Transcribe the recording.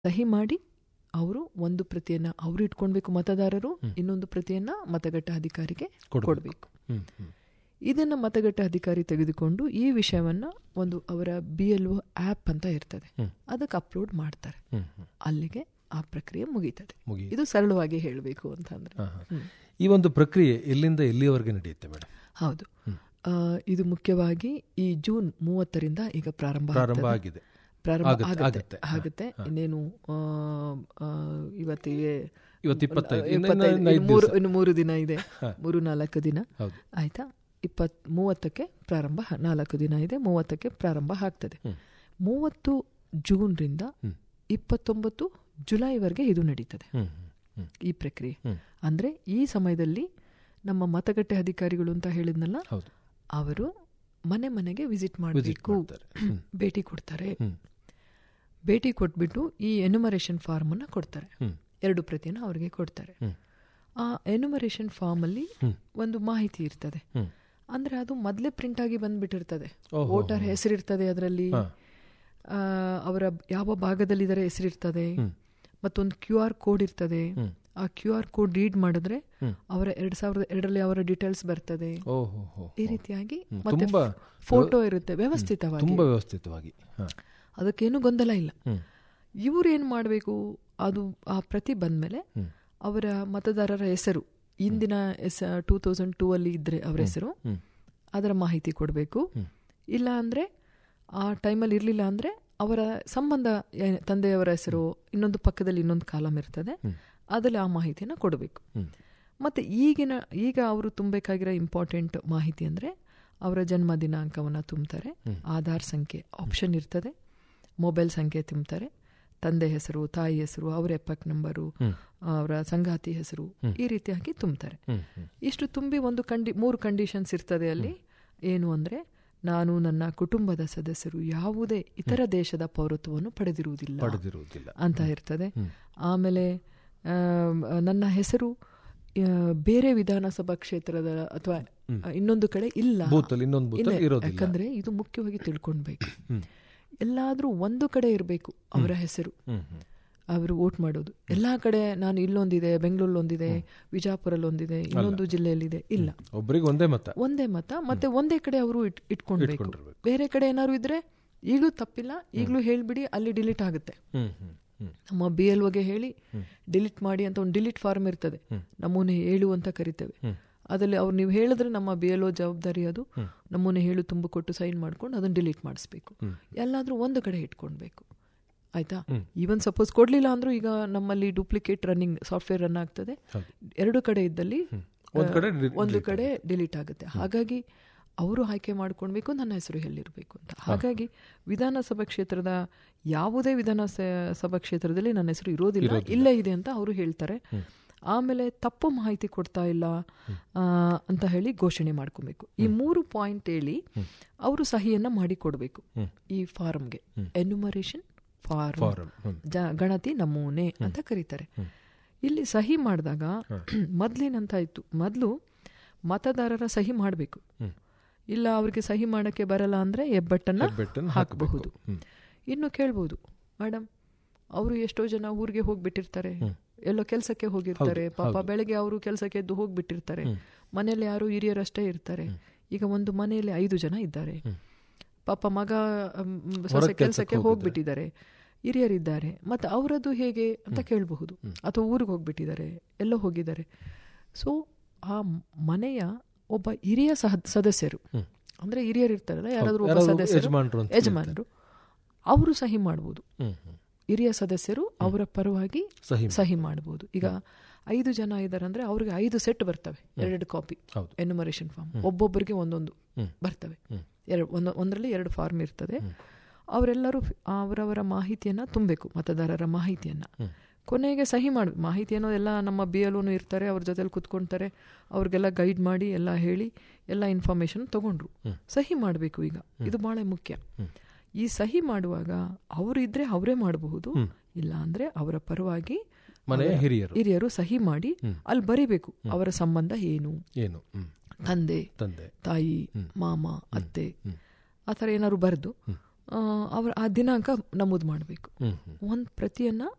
ಸಹಿ ಮಾಡಿ ಅವರು ಒಂದು ಪ್ರತಿಯನ್ನ ಅವರು ಇಟ್ಕೊಳ್ಬೇಕು ಮತದಾರರು ಇನ್ನೊಂದು ಪ್ರತಿಯನ್ನ ಮತಗಟ್ಟ ಅಧಿಕಾರಿಗೆ ಕೊಡಬೇಕು ಹ್ಮ್ ಹ್ಮ್ ಇದನ್ನ ಮತಗಟ್ಟ ಅಧಿಕಾರಿ ತೆಗೆದುಕೊಂಡು ಈ ವಿಷಯವನ್ನ ಒಂದು ಅವರ ಬಿ ಎಲ್ ಒ ಆ್ಯಪ್ ಅಂತ ಇರ್ತದೆ ಹ್ಮ್. ಅದಕ್ಕೆ ಅಪ್ಲೋಡ್ ಮಾಡ್ತಾರೆ ಹ್ಮ್ ಹ್ಮ್ ಅಲ್ಲಿಗೆ ಆ ಪ್ರಕ್ರಿಯೆ ಮುಗೀತದೆ ಮುಗಿ ಇದು ಸರಳವಾಗಿ ಹೇಳಬೇಕು ಅಂತಂದ್ರೆ ಹಾ, ಹಾ. ಈ ಒಂದು ಪ್ರಕ್ರಿಯೆ ಎಲ್ಲಿಂದ ಎಲ್ಲಿಯವರೆಗೆ ನಡೆಯುತ್ತೆ ಮೇಡಮ್ ಹೌದು ಹ್ಮ್. ಆ, ಇದು ಮುಖ್ಯವಾಗಿ ಈ ಜೂನ್ ಮೂವತ್ತರಿಂದ ಈಗ ಪ್ರಾರಂಭ ಪ್ರಾರಂಭ ಆಗ್ತದೆ. ಆಗಿದೆ ಪ್ರಾರಂಭ ಆಗುತ್ತೆ, ಆಗುತ್ತೆ ಆಗುತ್ತೆ. ಹಾ, ಆಗುತ್ತೆ ಇನ್ನೇನು ಆ, ಆ, ಇವತ್ತಿಗೆ ಇವತ್ತು ಇಪ್ಪತ್ತೈದು ಇನ್ನು- ಇಪ್ಪತ್ತೈದು, ಇನ್ನು ಐದು ಇನ್ನು ಮೂರು ದಿವಸ. ಇನ್ನು ಮೂರು ದಿನ ಇದೆ ಹಾ. ಮೂರು ನಾಲ್ಕು ದಿನ ಹೌದು ಆಯ್ತಾ ಇಪ್ಪತ್ ಮೂವತ್ತಕ್ಕೆ ಪ್ರಾರಂಭ ಹ- ನಾಲ್ಕು ದಿನ ಇದೆ ಮೂವತ್ತಕ್ಕೆ ಪ್ರಾರಂಭ ಆಗ್ತದೆ ಹ್ಮ್. ಮೂವತ್ತು ಜೂನ್ರಿಂದ ಹ್ಮ್. ಇಪ್ಪತ್ತೊಂಬತ್ತು ಜುಲೈವರೆಗೆ ಇದು ನಡೀತದೆ ಹ್ಮ್ ಹ್ಮ್ ಹ್ಮ್ ಈ ಪ್ರಕ್ರಿಯೆ ಹ್ಮ್. ಅಂದ್ರೆ ಈ ಸಮಯದಲ್ಲಿ ನಮ್ಮ ಮತಗಟ್ಟೆ ಅಧಿಕಾರಿಗಳು ಅಂತ ಹೇಳಿದ್ನಲ್ಲ ಹೌದು ಅವರು ಮನೆ ಮನೆಗೆ ವಿಸಿಟ್ ವಿಸಿಟ್ ಮಾಡಬೇಕು ಮಾಡ್ತಾರೆ ಹ್ಮ್ ಭೇಟಿ ಕೊಡ್ತಾರೆ ಹ್ಮ್ ಭೇಟಿ ಕೊಟ್ಬಿಟ್ಟು ಈ ಎನ್ಯುಮರೇಷನ್ ಫಾರ್ಮ್ ಅನ್ನ ಕೊಡ್ತಾರೆ ಹ್ಮ್ ಎರಡು ಪ್ರತಿಯನ್ನು ಅವರಿಗೆ ಕೊಡ್ತಾರೆ ಹ್ಮ್. ಆ ಎನ್ಯುಮರೇಷನ್ ಫಾರ್ಮ್ ಅಲ್ಲಿ ಹ್ಮ್. ಒಂದು ಮಾಹಿತಿ ಇರ್ತದೆ ಹ್ಮ್. ಅಂದ್ರೆ ಅದು ಮೊದಲೇ ಪ್ರಿಂಟ್ ಆಗಿ ಬಂದ್ಬಿಟ್ಟಿರ್ತದೆ ಓಹೋ, ವೋಟರ್ ಹೋ. ಹೆಸರಿರ್ತದೆ ಅದರಲ್ಲಿ ಹಾ. ಅವರ ಯಾವ ಭಾಗದಲ್ಲಿದ್ದಾರೆ ಹೆಸರಿರ್ತದೆ ಹ್ಮ್. ಮತ್ತೊಂದು ಕ್ಯೂ ಆರ್ ಕೋಡ್ ಇರ್ತದೆ ಹ್ಮ್. ಆ ಕ್ಯೂ ಆರ್ ಕೋಡ್ ರೀಡ್ ಮಾಡಿದ್ರೆ ಹ್ಮ್. ಅವರ ಎರಡ್ ಸಾವಿರದ ಎರಡರಲ್ಲಿ ಅವರ ಡೀಟೇಲ್ಸ್ ಬರ್ತದೆ ಓಹೋ ಹೋ ಈ ರೀತಿಯಾಗಿ ಹ್ಮ್. ಮತ್ತೆ ತುಂಬಾ ಫೋಟೋ ಇರುತ್ತೆ ವ್ಯವಸ್ಥಿತವಾಗಿ ತುಂಬಾ ವ್ಯವಸ್ಥಿತವಾಗಿ ಹಾ. ಅದಕ್ಕೇನು ಗೊಂದಲ ಇಲ್ಲ ಹ್ಮ್. ಇವ್ರು ಏನ್ ಮಾಡಬೇಕು ಅದು ಆ ಪ್ರತಿ ಬಂದ್ಮೇಲೆ ಹ್ಮ್. ಅವರ ಮತದಾರರ ಹೆಸರು ಇಂದಿನ ಎಸ್ ಟೂ ತೌಸಂಡ್ ಟೂ ಅಲ್ಲಿ ಇದ್ರೆ ಅವರ ಹೆಸರು ಹ್ಮ್. ಅದರ ಮಾಹಿತಿ ಕೊಡಬೇಕು ಹ್ಮ್. ಇಲ್ಲ ಅಂದ್ರೆ ಆ ಟೈಮಲ್ಲಿ ಇರಲಿಲ್ಲ ಅಂದ್ರೆ ಅವರ ಸಂಬಂಧ ಏನ್- ತಂದೆಯವರ ಹೆಸರು ಇನ್ನೊಂದು ಪಕ್ಕದಲ್ಲಿ ಇನ್ನೊಂದು ಕಾಲಮ್ ಇರ್ತದೆ ಹ್ಮ್. ಅದರಲ್ಲಿ ಆ ಮಾಹಿತಿಯನ್ನು ಕೊಡಬೇಕು ಹ್ಮ್. ಮತ್ತೆ ಈಗಿನ ಈಗ ಅವರು ತುಂಬಬೇಕಾಗಿರೋ ಇಂಪಾರ್ಟೆಂಟ್ ಮಾಹಿತಿ ಅಂದ್ರೆ ಅವರ ಜನ್ಮ ದಿನಾಂಕವನ್ನು ತುಂಬ್ತಾರೆ ಹ್ಮ್. ಆಧಾರ್ ಸಂಖ್ಯೆ ಆಪ್ಷನ್ ಇರ್ತದೆ ಮೊಬೈಲ್ ಸಂಖ್ಯೆ ತುಂಬ್ತಾರೆ ತಂದೆ ಹೆಸರು ತಾಯಿ ಹೆಸರು ಅವರ ಎಪ್ಪಕ್ ನಂಬರು ಹ್ಮ್. ಅವರ ಸಂಗಾತಿ ಹೆಸರು ಹ್ಮ್. ಈ ರೀತಿಯಾಗಿ ತುಂಬ್ತಾರೆ ಹ್ಮ್. ಹ್ಮ್. ಇಷ್ಟು ತುಂಬಿ ಒಂದು ಕಂಡಿ ಮೂರು ಕಂಡೀಷನ್ಸ್ ಇರ್ತದೆ ಅಲ್ಲಿ ಏನು ಅಂದ್ರೆ ನಾನು ನನ್ನ ಕುಟುಂಬದ ಸದಸ್ಯರು ಯಾವುದೇ ಇತರ ದೇಶದ ಪೌರತ್ವವನ್ನು ಪಡೆದಿರುವುದಿಲ್ಲ ಪಡೆದಿರುವುದಿಲ್ಲ ಅಂತ ಇರ್ತದೆ ಹ್ಮ್. ಆಮೇಲೆ ಆಮ್, ನನ್ನ ಹೆಸರು ಆ, ಬೇರೆ ವಿಧಾನಸಭಾ ಕ್ಷೇತ್ರದ ಅಥವಾ ಹ್ಮ್. ಇನ್ನೊಂದು ಕಡೆ ಇಲ್ಲ ಬೂತಲ್ಲಿ ಇನ್ನೊಂದು ಇಲ್ಲ, ಬೂತಲ್ಲಿ ಇರೋದಿಲ್ಲ ಯಾಕಂದ್ರೆ ಇದು ಮುಖ್ಯವಾಗಿ ತಿಳ್ಕೊಳ್ಬೇಕು ಹ್ಮ್. ಎಲ್ಲಾದ್ರೂ ಒಂದು ಕಡೆ ಇರಬೇಕು ಅವರ ಹೆಸರು ಹ್ಮ್. ಹ್ಮ್. ಅವರು ವೋಟ್ ಮಾಡೋದು ಎಲ್ಲಾ ಕಡೆ ನಾನು ಇಲ್ಲೊಂದಿದೆ ಬೆಂಗಳೂರಲ್ಲಿ ಒಂದಿದೆ ವಿಜಾಪುರಲ್ಲಿ ಒಂದಿದೆ ಇನ್ನೊಂದು ಜಿಲ್ಲೆಯಲ್ಲಿದೆ ಇಲ್ಲ ಒಬ್ರಿಗೆ ಒಂದೇ ಮತ ಒಂದೇ ಮತ ಮತ್ತೆ ಒಂದೇ ಕಡೆ ಅವರು ಇಟ್ ಇಟ್ಕೊಳ್ಬೇಕು ಇಟ್ಕೊಂಡಿರ್ಬೇಕು. ಬೇರೆ ಕಡೆ ಏನಾದ್ರು ಇದ್ರೆ ಈಗಲೂ ತಪ್ಪಿಲ್ಲ ಈಗಲೂ ಹೇಳ್ಬಿಡಿ ಅಲ್ಲಿ ಡಿಲೀಟ್ ಆಗುತ್ತೆ ಹ್ಮ್. ಹ್ಮ್. ಹ್ಮ್. ನಮ್ಮ ಬಿ ಎಲ್ ಒಗೆ ಹೇಳಿ ಡಿಲೀಟ್ ಮಾಡಿ ಅಂತ ಒಂದು ಡಿಲೀಟ್ ಫಾರ್ಮ್ ಇರ್ತದೆ ಹ್ಮ್. ನಮೂನೆ ಹೇಳು ಅಂತ ಕರಿತೇವೆ ಹ್ಮ್. ಅದರಲ್ಲಿ ಅವ್ರು ನೀವು ಹೇಳಿದ್ರೆ ನಮ್ಮ ಬಿ ಎಲ್ ಒ ಜವಾಬ್ದಾರಿ ಅದು ಹ್ಮ್. ನಮೂನೆ ಹೇಳು ತುಂಬ ಕೊಟ್ಟು ಸೈನ್ ಮಾಡ್ಕೊಂಡು ಅದನ್ನ ಡಿಲೀಟ್ ಮಾಡಿಸ್ಬೇಕು ಹ್ಮ್. ಎಲ್ಲಾದ್ರೂ ಒಂದು ಕಡೆ ಇಟ್ಕೊಳ್ಬೇಕು ಆಯ್ತಾ ಹ್ಮ್. ಈವನ್ ಸಪೋಸ್ ಕೊಡ್ಲಿಲ್ಲ ಅಂದ್ರೂ ಈಗ ನಮ್ಮಲ್ಲಿ ಡೂಪ್ಲಿಕೇಟ್ ರನ್ನಿಂಗ್ ಸಾಫ್ಟ್ವೇರ್ ರನ್ ಆಗ್ತದೆ ಹೌದು. ಎರಡು ಕಡೆ ಇದ್ದಲ್ಲಿ ಒಂದ್ ಕಡೆ ಆ, ಡಿ- ಒಂದು delete ಕಡೆ ಡಿಲೀಟ್ ಆಗುತ್ತೆ ಹಾಗಾಗಿ ಅವರು ಆಯ್ಕೆ ಮಾಡ್ಕೊಳ್ಬೇಕು ನನ್ನ ಹೆಸರು ಎಲ್ಲಿರಬೇಕು ಅಂತ ಹಾಗಾಗಿ ವಿಧಾನಸಭಾ ಕ್ಷೇತ್ರದ ಯಾವುದೇ ವಿಧಾನಸಭಾ ಕ್ಷೇತ್ರದಲ್ಲಿ ನನ್ನ ಹೆಸರು ಇರೋದಿಲ್ಲ ಇಲ್ಲೇ ಇದೆ ಅಂತ ಅವರು ಹೇಳ್ತಾರೆ ಆಮೇಲೆ ತಪ್ಪು ಮಾಹಿತಿ ಕೊಡ್ತಾ ಇಲ್ಲ ಆ, ಅಂತ ಹೇಳಿ ಘೋಷಣೆ ಮಾಡ್ಕೊಬೇಕು ಈ ಮೂರು ಪಾಯಿಂಟ್ ಹೇಳಿ ಅವರು ಸಹಿಯನ್ನ ಮಾಡಿ ಕೊಡಬೇಕು ಹ್ಮ್. ಈ ಫಾರ್ಮ್ಗೆ ಎನ್ಯುಮರೇಷನ್ ಫಾರ್ಮ್ ಫಾರಂ ಹ್ಮ್. ಜ- ಗಣತಿ ನಮೂನೆ ಅಂತ ಕರೀತಾರೆ ಇಲ್ಲಿ ಸಹಿ ಮಾಡಿದಾಗ ಮೊದ್ಲೇನಂತ ಇತ್ತು ಮೊದಲು ಮತದಾರರ ಸಹಿ ಮಾಡಬೇಕು ಹ್ಮ್. ಇಲ್ಲ ಅವ್ರಿಗೆ ಸಹಿ ಮಾಡಕ್ಕೆ ಬರಲ್ಲ ಅಂದ್ರೆ ಹೆಬ್ಬಟ್ಟನ್ನ ಹೆಬ್ಬೆಟ್ಟನ್ನ ಹಾಕಬಹುದು ಹ್ಮ್. ಇನ್ನು ಕೇಳ್ಬೋದು ಮೇಡಮ್ ಅವರು ಎಷ್ಟೋ ಜನ ಊರಿಗೆ ಹೋಗ್ಬಿಟ್ಟಿರ್ತಾರೆ ಎಲ್ಲೋ ಕೆಲಸಕ್ಕೆ ಹೋಗಿರ್ತಾರೆ ಪಾಪ ಬೆಳಗ್ಗೆ ಅವರು ಕೆಲಸಕ್ಕೆ ಎದ್ದು ಹೋಗ್ಬಿಟ್ಟಿರ್ತಾರೆ ಮನೆಯಲ್ಲಿ ಯಾರು ಹಿರಿಯರಷ್ಟೇ ಇರ್ತಾರೆ ಈಗ ಒಂದು ಮನೆಯಲ್ಲಿ ಐದು ಜನ ಇದ್ದಾರೆ ಪಾಪ ಮಗ ಮ್, ಸೊಸೆ ಕೆಲಸಕ್ಕೆ ಹೋಗ್ಬಿಟ್ಟಿದ್ದಾರೆ ಹಿರಿಯರಿದ್ದಾರೆ ಮತ್ತೆ ಅವರದ್ದು ಹೇಗೆ ಅಂತ ಕೇಳಬಹುದು ಅಥವಾ ಊರಿಗೆ ಹೋಗ್ಬಿಟ್ಟಿದ್ದಾರೆ ಎಲ್ಲೋ ಹೋಗಿದ್ದಾರೆ ಸೊ ಆ ಮನೆಯ ಒಬ್ಬ ಹಿರಿಯ ಸಹ ಸದಸ್ಯರು ಹ್ಮ್. ಅಂದ್ರೆ ಹಿರಿಯರು ಇರ್ತಾರಲ್ಲ ಯಾರಾದ್ರೂ ಒಬ್ಬ ಯಾರಾದ್ರೂ ಸದಸ್ಯರು ಯಜಮಾನ್ರು ಅಂತ ಯಜಮಾನರು ಅವರು ಸಹಿ ಮಾಡ್ಬೋದು ಹ್ಮ್. ಹ್ಮ್. ಹಿರಿಯ ಸದಸ್ಯರು ಅವರ ಪರವಾಗಿ ಸಹಿ ಸಹಿ ಮಾಡಬಹುದು ಈಗ ಐದು ಜನ ಇದ್ದಾರೆ ಅಂದ್ರೆ ಅವ್ರಿಗೆ ಐದು ಸೆಟ್ ಬರ್ತವೆ ಎರಡೆರಡು ಕಾಪಿ ಹೌದು ಎನ್ಯುಮರೇಷನ್ ಫಾರ್ಮ್ ಒಬ್ಬೊಬ್ಬರಿಗೆ ಒಂದೊಂದು ಹ್ಮ್. ಬರ್ತವೆ ಹ್ಮ್. ಎರಡು ಒಂದು ಒಂದರಲ್ಲಿ ಎರಡು ಫಾರ್ಮ್ ಇರ್ತದೆ ಅವರೆಲ್ಲರೂ ಫಿ- ಅವರವರ ಮಾಹಿತಿಯನ್ನ ತುಂಬಬೇಕು ಮತದಾರರ ಮಾಹಿತಿಯನ್ನ ಹ್ಮ್. ಕೊನೆಗೆ ಸಹಿ ಮಾಡ ಮಾಹಿತಿ ಅನ್ನೋದೆಲ್ಲ ನಮ್ಮ ಬಿ ಎಲ್ ಇರ್ತಾರೆ ಅವ್ರ ಜೊತೆಲಿ ಕುತ್ಕೊಂತಾರೆ ಅವ್ರಿಗೆಲ್ಲ ಗೈಡ್ ಮಾಡಿ ಎಲ್ಲ ಹೇಳಿ ಎಲ್ಲ ಇನ್ಫಾರ್ಮೇಶನ್ ತಗೊಂಡ್ರು ಸಹಿ ಮಾಡಬೇಕು ಈಗ ಇದು ಬಹಳ ಮುಖ್ಯ ಈ ಸಹಿ ಮಾಡುವಾಗ ಅವರು ಇದ್ರೆ ಅವರೇ ಮಾಡಬಹುದು ಇಲ್ಲ ಅಂದ್ರೆ ಅವರ ಪರವಾಗಿ ಮನೆಯ ಹಿರಿಯರು ಹಿರಿಯರು ಸಹಿ ಮಾಡಿ ಅಲ್ಲಿ ಬರಿಬೇಕು ಅವರ ಸಂಬಂಧ ಏನು ಏನು ಹ್ಮ್. ತಂದೆ ತಂದೆ ತಾಯಿ ಮಾಮ ಅತ್ತೆ ಆ ಥರ ಏನಾದ್ರು ಬರೆದು ಅವರ ಆ ದಿನಾಂಕ ನಮೂದು ಮಾಡಬೇಕು ಹ್ಮ್ ಹ್ಮ್ ಒಂದು ಪ್ರತಿಯನ್ನ